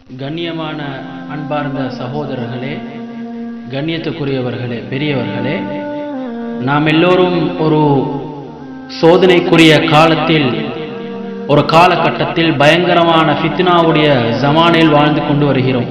கண்ணியமான அன்பார்ந்த சகோதரர்களே கண்ணியத்துக்குரியவர்களே பெரியவர்களே நாம் எல்லோரும் ஒரு சோதனைக்குரிய காலத்தில் ஒரு காலகட்டத்தில் பயங்கரமான ஃபித்னாவுடைய ஜமானில் வாழ்ந்து கொண்டு வருகிறோம்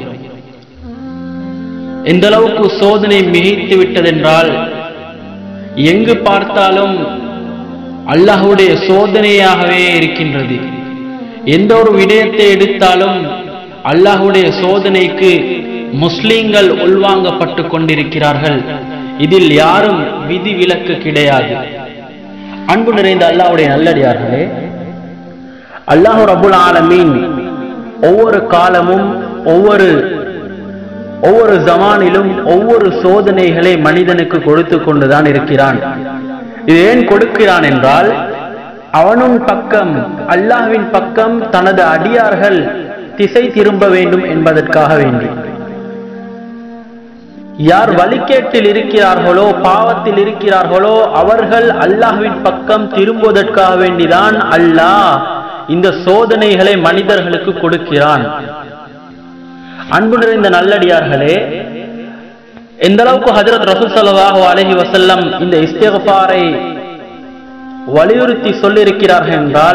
எந்த அளவுக்கு சோதனை மிகைத்து விட்டதென்றால் எங்கு பார்த்தாலும் அல்லாஹ்வுடைய சோதனையாகவே இருக்கின்றது எந்த ஒரு விடயத்தை எடுத்தாலும் அல்லாஹ்வுடைய சோதனைக்கு முஸ்லிம்கள் உள்வாங்கப்பட்டு கொண்டிருக்கிறார்கள் இதில் யாரும் விதி விலக்கு கிடையாது அன்பு நிறைந்த அல்லாஹ்வுடைய நல்லடியார்களே அல்லாஹ் ரபுல் ஆலமீன் ஒவ்வொரு காலமும் ஒவ்வொரு ஒவ்வொரு ஜமானிலும் ஒவ்வொரு சோதனைகளை மனிதனுக்கு கொடுத்து கொண்டுதான் இருக்கிறான் இது ஏன் கொடுக்கிறான் என்றால் அவனும் பக்கம் அல்லாஹ்வின் பக்கம் தனது அடியார்கள் திசை திரும்ப வேண்டும் என்பதற்காக வேண்டி யார் வழிகேட்டில் இருக்கிறார்களோ பாவத்தில் இருக்கிறார்களோ அவர்கள் அல்லாஹ்வின் பக்கம் திரும்புவதற்காக வேண்டிதான் அல்லாஹ் இந்த சோதனைகளை மனிதர்களுக்கு கொடுக்கிறான் அன்பு நிறைந்த நல்லடியார்களே எந்த அளவுக்கு ஹஜரத் ரசூல் ஸல்லல்லாஹு அலைஹி வஸல்லம் இந்த இஸ்திக்ஃபாரை வலியுறுத்தி சொல்லியிருக்கிறார்கள் என்றால்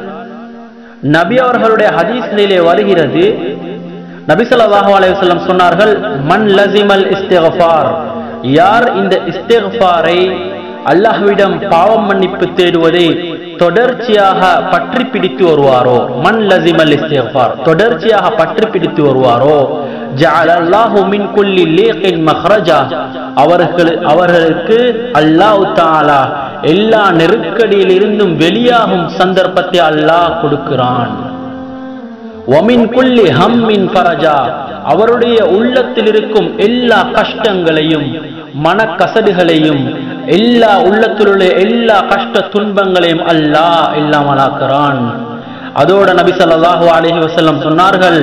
நபி அவர்களுடைய ஹதீஸ்களிலே வருகிறது நபி ஸல்லல்லாஹு அலைஹி வஸல்லம் சொன்னார்கள் மன் லசிமல் இஸ்திக்ஃபார் யார் இந்த இஸ்திக்ஃபாரை அல்லாஹ்விடம் பாவம் மன்னிப்பு தேடுவதை தொடர்ச்சியாக பற்றி பிடித்து வருவாரோ மன் லசிமல் இஸ்திக்ஃபார் தொடர்ச்சியாக பற்றி பிடித்து வருவாரோ ஜஅலல்லாஹு மின் குல்லி லீகின் மஹ்ரஜா அவர்கள் அவர்களுக்கு அல்லாஹ் தஆலா எல்லா நெருக்கடியில் இருந்தும் வெளியாகும் சந்தர்ப்பத்தை அல்லாஹ் கொடுக்கிறான் ஒமின் குல்லி ஹம்மின் ஃபரஜா அவருடைய உள்ளத்தில் இருக்கும் எல்லா கஷ்டங்களையும் மனக்கசடுகளையும் எல்லா உள்ளத்திலுள்ள எல்லா கஷ்ட துன்பங்களையும் அல்லாஹ் இல்லாமலாக்குறான் அதோட நபி ஸல்லல்லாஹு அலைஹி வஸல்லம் சொன்னார்கள்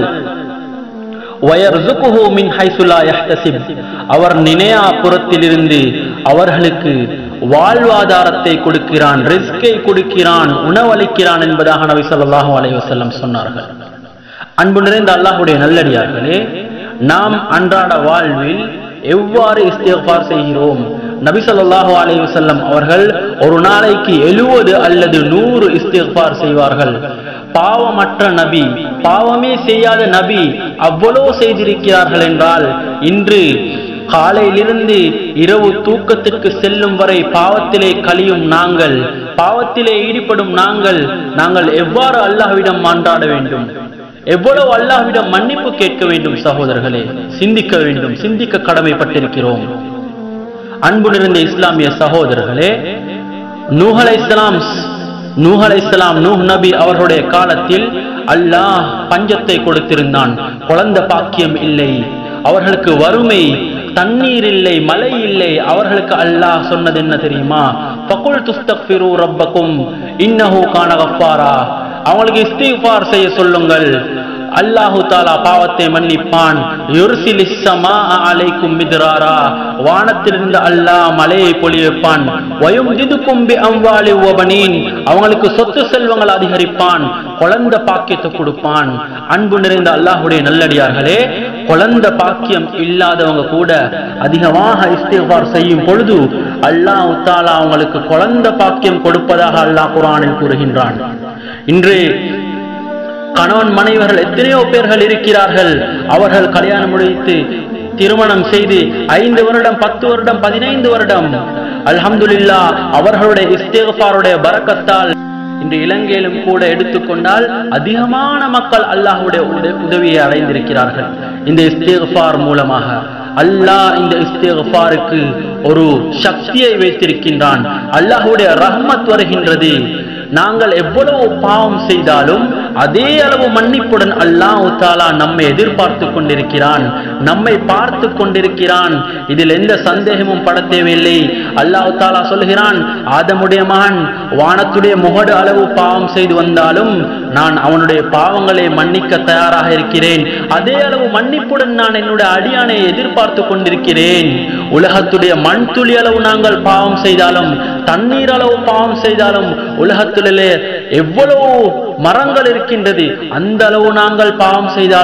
வயர்சுகுஹு மின் ஹைசு லா யஹ்தசிப் அவர் நினையா புறத்திலிருந்து அவர்களுக்கு வாழ்வாதாரத்தை கொடுக்கிறான் ரிஸ்கை கொடுக்கிறான் உணவளிக்கிறான் என்பதாக நபி ஸல்லல்லாஹு அலைஹி வஸல்லம் சொன்னார்கள் அன்பு நிறைந்த அல்லாஹ்வுடைய நல்லடியார்களே நாம் அன்றாட வாழ்வில் எவ்வாறு இஸ்திக்ஃபார் செய்கிறோம் நபி ஸல்லல்லாஹு அலைஹி வஸல்லம் அவர்கள் ஒரு நாளைக்கு எழுவது அல்லது நூறு இஸ்திக்ஃபார் செய்வார்கள் பாவமற்ற நபி பாவமே செய்யாத நபி அவ்வளவு செய்திருக்கிறார்கள் என்றால் இன்று காலையிலிருந்து இரவு தூக்கத்திற்கு செல்லும் வரை பாவத்திலே கழியும் நாங்கள் பாவத்திலே ஈடுபடும் நாங்கள் நாங்கள் எவ்வாறு அல்லாஹ்விடம் மாண்டாட வேண்டும் எவ்வளவு அல்லாஹ்விடம் மன்னிப்பு கேட்க வேண்டும் சகோதரர்களே சிந்திக்க வேண்டும் சிந்திக்க கடமைப்பட்டிருக்கிறோம் அன்பு நிறைந்த இஸ்லாமிய சகோதரர்களே நூஹலை இஸ்லாம் நூஹலை இஸ்லாம் நூஹ் நபி அவர்களுடைய காலத்தில் அல்லாஹ் பஞ்சத்தை கொடுத்திருந்தான் குழந்தை பாக்கியம் இல்லை அவர்களுக்கு வறுமை தண்ணீர் இல்லை மழை இல்லை அவர்களுக்கு அல்லாஹ் சொன்னது என்ன தெரியுமா பகுல் துஸ்தக்ஃபிரு ரப்பக்கும் இன்னஹு கான கஃபாரா அவங்களுக்கு இஸ்திஃபார் செய்ய சொல்லுங்கள் அல்லாஹு தாலா பாவத்தை மன்னிப்பான் அலைக்கும் மித்ராரா வானத்திலிருந்து அல்லாஹ் மலையை பொழிவிப்பான் வயும் திதுக்கும் அம்வாலி ஓபனீன் அவங்களுக்கு சொத்து செல்வங்கள் அதிகரிப்பான் குழந்த பாக்கியத்தை கொடுப்பான் அன்பு நிறைந்த அல்லாஹுடைய நல்லடியார்களே குழந்த பாக்கியம் இல்லாதவங்க கூட அதிகமாக இஸ்திஃபார் செய்யும் பொழுது அல்லாஹ் தாலா அவங்களுக்கு குழந்த பாக்கியம் கொடுப்பதாக அல்லாஹ் குரானில் கூறுகின்றான் இன்று கணவன் மனைவர்கள் எத்தனையோ பேர்கள் இருக்கிறார்கள் அவர்கள் கல்யாணம் முடித்து திருமணம் செய்து ஐந்து வருடம் பத்து வருடம் பதினைந்து வருடம் அல்ஹம்துலில்லா அவர்களுடைய இஸ்தேகபாருடைய பரக்கத்தால் இன்று இலங்கையிலும் கூட எடுத்துக்கொண்டால் அதிகமான மக்கள் அல்லாஹுடைய உதவியை அடைந்திருக்கிறார்கள் இந்த இஸ்தேகபார் மூலமாக அல்லாஹ் இந்த இஸ்தேகபாருக்கு ஒரு சக்தியை வைத்திருக்கின்றான் அல்லாஹுடைய ரஹ்மத் வருகின்றது நாங்கள் எவ்வளவு பாவம் செய்தாலும் அதே அளவு மன்னிப்புடன் அல்லாஹ் தாலா நம்மை எதிர்பார்த்து கொண்டிருக்கிறான் நம்மை பார்த்து கொண்டிருக்கிறான் இதில் எந்த சந்தேகமும் பட தேவையில்லை அல்லாஹ் தாலா சொல்கிறான் ஆதமுடைய மகன் வானத்துடைய முகடு அளவு பாவம் செய்து வந்தாலும் நான் அவனுடைய பாவங்களை மன்னிக்க தயாராக இருக்கிறேன் அதே அளவு மன்னிப்புடன் நான் என்னுடைய அடியானை எதிர்பார்த்து கொண்டிருக்கிறேன் உலகத்துடைய மண் துளி அளவு நாங்கள் பாவம் செய்தாலும் தண்ணீர் அளவு பாவம் செய்தாலும் உலகத்திலே எவ்வளவு மரங்கள் இருக்கின்றது அந்த அளவு நாங்கள் பாவம் செய்தாலும்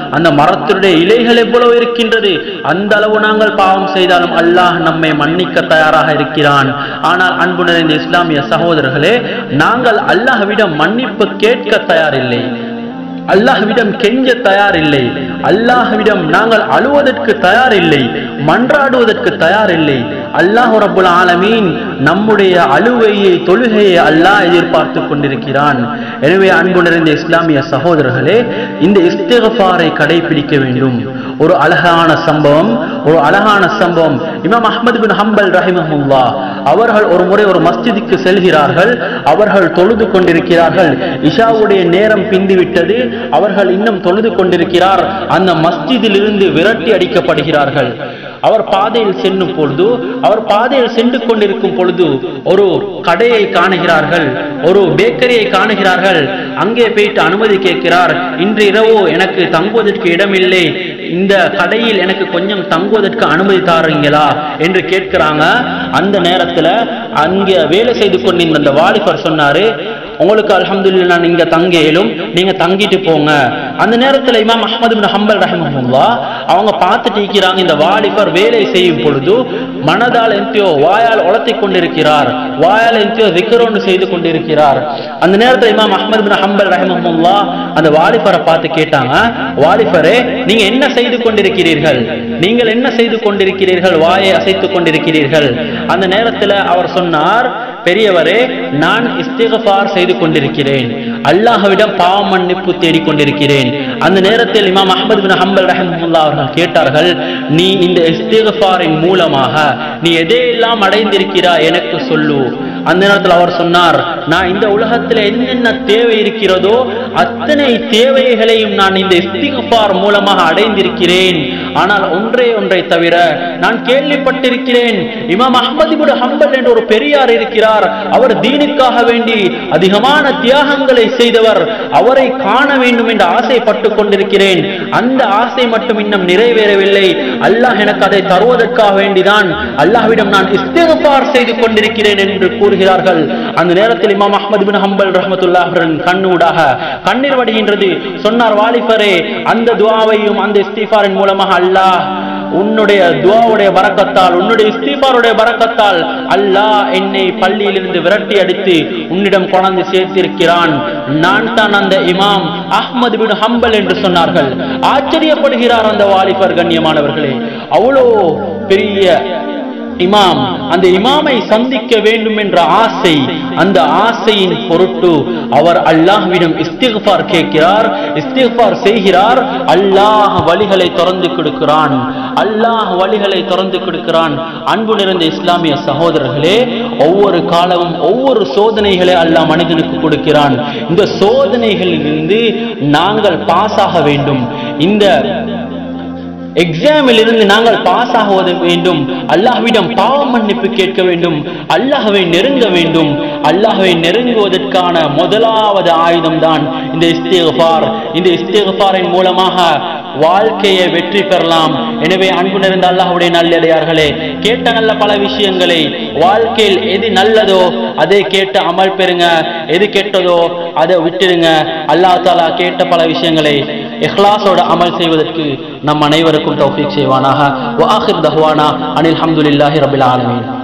அந்த மரத்தினுடைய இலைகள் எவ்வளவு இருக்கின்றது அந்த அளவு நாங்கள் பாவம் செய்தாலும் அல்லாஹ் நம்மை மன்னிக்க தயாராக இருக்கிறான் ஆனால் அன்பு நிறைந்த இஸ்லாமிய சகோதரர்களே நாங்கள் அல்லாஹ்விடம் மன்னிப்பு கேட்க தயாரில்லை அல்லாஹ்விடம் கெஞ்ச தயாரில்லை அல்லாஹ்விடம் நாங்கள் அழுவதற்கு தயாரில்லை மன்றாடுவதற்கு தயாரில்லை அல்லாஹ் ரப்புல் ஆலமீன் நம்முடைய அழுவையை தொழுகையை அல்லாஹ் எதிர்பார்த்து கொண்டிருக்கிறான் எனவே அன்பு நிறைந்த இஸ்லாமிய சகோதரர்களே இந்த இஸ்திகஃபாரை கடைபிடிக்க வேண்டும் ஒரு அழகான சம்பவம் ஒரு அழகான சம்பவம் இமாம் அஹ்மது பின் ஹம்பல் ரஹிமஹுல்லா அவர்கள் ஒரு முறை ஒரு மஸ்ஜிதுக்கு செல்கிறார்கள் அவர்கள் தொழுது கொண்டிருக்கிறார்கள் இஷாவுடைய நேரம் பிந்திவிட்டது அவர்கள் இன்னும் தொழுது கொண்டிருக்கிறார் அந்த மஸ்ஜிதிலிருந்து விரட்டி அடிக்கப்படுகிறார்கள் அவர் பாதையில் செல்லும் பொழுது அவர் பாதையில் சென்று கொண்டிருக்கும் பொழுது ஒரு கடையை காணுகிறார்கள் ஒரு பேக்கரியை காணுகிறார்கள் அங்கே போயிட்டு அனுமதி கேட்கிறார் இன்று இரவு எனக்கு தங்குவதற்கு இடமில்லை இந்த கடையில் எனக்கு கொஞ்சம் தங்குவதற்கு அனுமதி தாருங்களா என்று கேட்கிறாங்க அந்த நேரத்துல அங்க வேலை செய்து கொண்டிருந்த அந்த வாலிபர் சொன்னாரு உங்களுக்கு அல்ஹம்துலில்லாஹ் நான் இங்க தங்க இயலும் நீங்க தங்கிட்டு போங்க அந்த நேரத்துல இமாம் அஹ்மது பின் ஹம்பல் ரஹிமஹுல்லா அவங்க பார்த்துட்டு இருக்கிறாங்க இந்த வாலிபர் வேலை செய்யும் பொழுது மனதால் எந்தியோ வாயால் உளத்தி கொண்டிருக்கிறார் வாயால் எந்தியோ திக்கரோன்னு செய்து கொண்டிருக்கிறார் அந்த நேரத்துல இமாம் அஹ்மது பின் ஹம்பல் ரஹிமஹுல்லா அந்த வாலிபரை பார்த்து கேட்டாங்க வாலிபரே நீங்க என்ன செய்து கொண்டிருக்கிறீர்கள் நீங்கள் என்ன செய்து கொண்டிருக்கிறீர்கள் வாயை அசைத்துக் கொண்டிருக்கிறீர்கள் அந்த நேரத்துல அவர் சொன்னார் பெரியவரே நான் இஸ்திகஃபார் செய்து கொண்டிருக்கிறேன் அல்லாஹ்விடம் பாவ மன்னிப்பு தேடிக் கொண்டிருக்கிறேன் அந்த நேரத்தில் இமாம் அஹ்மது பின் ஹம்பல் ரஹிமஹுல்லா அவர்கள் கேட்டார்கள் நீ இந்த இஸ்திகஃபாரின் மூலமாக நீ எதையெல்லாம் அடைந்திருக்கிறாய் எனக்கு சொல்லு அந்த நேரத்தில் அவர் சொன்னார் நான் இந்த உலகத்தில் என்னென்ன தேவை இருக்கிறதோ அத்தனை தேவைகளையும் நான் இந்த இஸ்திகஃபார் மூலமாக அடைந்திருக்கிறேன் ஆனால் ஒன்றே ஒன்றை தவிர நான் கேள்விப்பட்டிருக்கிறேன் இமாம் அஹ்மது இப்னு ஹம்பல் என்ற ஒரு பெரியார் இருக்கிறார் அவர் தீனுக்காக வேண்டி அதிகமான தியாகங்களை செய்தவர் அவரை காண வேண்டும் என்று ஆசைப்பட்டு கொண்டிருக்கிறேன் அந்த ஆசை மட்டும் இன்னும் நிறைவேறவில்லை அல்லாஹ் எனக்கு அதை தருவதற்காக வேண்டிதான் அல்லாஹ்விடம் நான் இஸ்திகஃபார் செய்து கொண்டிருக்கிறேன் என்று கூறுகிறார்கள் அந்த நேரத்தில் இமாம் அஹ்மது பின் ஹம்பல் ரஹமத்துல்லாஹ் அவர்களின் கண்ணூடாக கண்ணீர் வடிகின்றது சொன்னார் வாலிபரே அந்த துவாவையும் அந்த இஸ்திஃபாரின் மூலமாக அல்லாஹ் உன்னுடைய துவாவுடைய பரக்கத்தால் உன்னுடைய இஸ்திஃபாருடைய பரக்கத்தால் அல்லாஹ் என்னை பள்ளியிலிருந்து விரட்டி அடித்து உன்னிடம் கொண்டாந்து சேர்த்திருக்கிறான் நான் தான் அந்த இமாம் அஹ்மது பின் ஹம்பல் என்று சொன்னார்கள் ஆச்சரியப்படுகிறார் அந்த வாலிபர் கண்ணியமானவர்களே அவ்வளோ பெரிய இமாம் அந்த இமாமை சந்திக்க வேண்டும் என்ற ஆசை அந்த ஆசையின் பொருட்டு அவர் அல்லாஹ்விடம் இஸ்திக்பார் கேட்கிறார் இஸ்திக்பார் செய்கிறார் அல்லாஹ் வழிகளை திறந்து கொடுக்கிறான் அல்லாஹ் வழிகளை திறந்து கொடுக்கிறான் அன்பு நிறைந்த இஸ்லாமிய சகோதரர்களே ஒவ்வொரு காலமும் ஒவ்வொரு சோதனைகளை அல்லாஹ் மனிதனுக்கு கொடுக்கிறான் இந்த சோதனைகளிலிருந்து நாங்கள் பாஸ் ஆக வேண்டும் இந்த எக்ஸாமில் இருந்து நாங்கள் பாஸ் ஆகுவது வேண்டும் அல்லாஹ்விடம் பாவ மன்னிப்பு கேட்க வேண்டும் அல்லாஹ்வை நெருங்க வேண்டும் அல்லாஹ்வை நெருங்குவதற்கான முதலாவது ஆயுதம் தான் இந்த இஸ்திகஃபார் இந்த இஸ்திகஃபாரின் மூலமாக வாழ்க்கையை வெற்றி பெறலாம் எனவே அன்பு நிறைந்த அல்லாஹ்வுடைய நல்லடியார்களே கேட்ட நல்ல பல விஷயங்களை வாழ்க்கையில் எது நல்லதோ அதை கேட்டு அமல் பெறுங்க எது கெட்டதோ அதை விட்டுடுங்க அல்லாஹ் தாலா கேட்ட பல விஷயங்களை இஹ்லாஸோட அமல் செய்வதற்கு நம் அனைவருக்கும் தௌஃபீக் செய்வானாக வ ஆஹிர் தஹ்வானா அனில் ஹம்துலில்லாஹி ரபில் ஆலமீன்